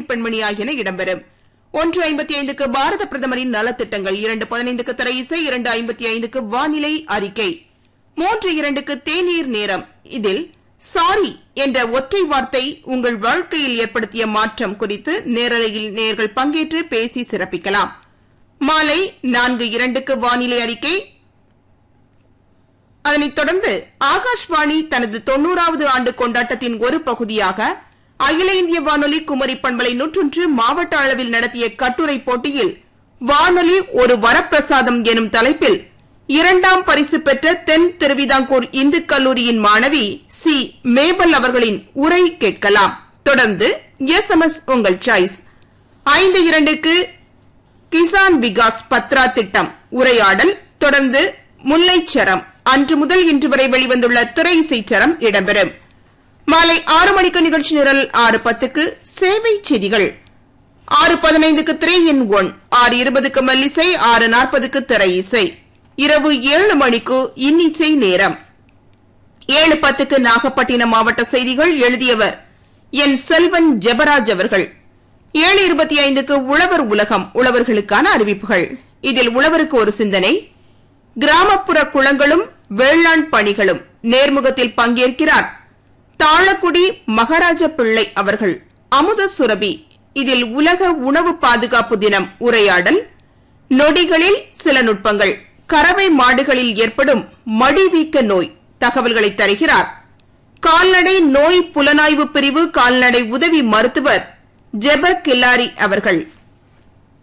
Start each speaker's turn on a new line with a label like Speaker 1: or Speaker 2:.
Speaker 1: பெண்மணி ஆகியன இடம்பெறும் ஒன்று ஐம்பத்தி ஐந்துக்கு பாரத பிரதமரின் நலத்திட்டங்கள் இரண்டு பதினைந்துக்கு திரை இசை இரண்டு ஐம்பத்தி ஐந்துக்கு வானிலை அறிக்கை மூன்று இரண்டுக்கு தேநீர் நேரம் இதில் சாரி என்ற ஒற்றை வார்த்தை உங்கள் வாழ்க்கையில் ஏற்படுத்திய மாற்றம் குறித்து நேரலையில் நேர்கள் பங்கேற்று பேசி சிறப்பிக்கலாம் மாலை நான்கு இரண்டுக்கு வானிலை அறிக்கை அதனைத் தொடர்ந்து ஆகாஷ்வாணி தனது தொன்னூறாவது ஆண்டு கொண்டாட்டத்தின் ஒரு பகுதியாக அகில இந்திய வானொலி குமரி பண்பலை நூற்றொன்று மாவட்ட அளவில் நடத்திய கட்டுரை போட்டியில் வானொலி ஒரு வரப்பிரசாதம் எனும் தலைப்பில் இரண்டாம் பரிசு பெற்ற தென் திருவிதாங்கூர் இந்து கல்லூரியின் மாணவி சி மேபல் அவர்களின் உரை கேட்கலாம் தொடர்ந்து எஸ் எம் எஸ் உங்கள் சாய்ஸ் ஐந்து இரண்டுக்கு கிசான் விகாஸ் பத்ரா திட்டம் உரையாடல் தொடர்ந்து முல்லைச்சரம் அன்று முதல் இன்று வரை வெளிவந்துள்ள துறை இசைச்சரம் இடம்பெறும் மாலை ஆறு மணிக்கு நிகழ்ச்சி நிரல் ஆறு பத்துக்கு சேவை செய்திகள் ஆறு பதினைந்துக்கு திரை எண் ஒன் ஆறு இருபதுக்கு மெல்லிசை ஆறு நாற்பதுக்கு திரை இசை இரவு ஏழு மணிக்கு இன்னிசை நேரம் ஏழு பத்துக்கு நாகப்பட்டினம் மாவட்ட செய்திகள் எழுதியவர் என் செல்வன் ஜெபராஜ் அவர்கள் ஏழு இருபத்தி ஐந்துக்கு உழவர் உலகம் உழவர்களுக்கான அறிவிப்புகள் இதில் உழவருக்கு ஒரு சிந்தனை கிராமப்புற குளங்களும் வேளாண் பணிகளும் நேர்முகத்தில் பங்கேற்கிறார் தாழக்குடி மகாராஜ பிள்ளை அவர்கள் அமுத சுரபி இதில் உலக உணவு பாதுகாப்பு தினம் உரையாடல் நொடிகளில் சில நுட்பங்கள் கறவை மாடுகளில் ஏற்படும் மடிவீக்க நோய் தகவல்களை தருகிறார் கால்நடை நோய் புலனாய்வு பிரிவு கால்நடை உதவி மருத்துவர் ஜெப கில்லாரி அவர்கள்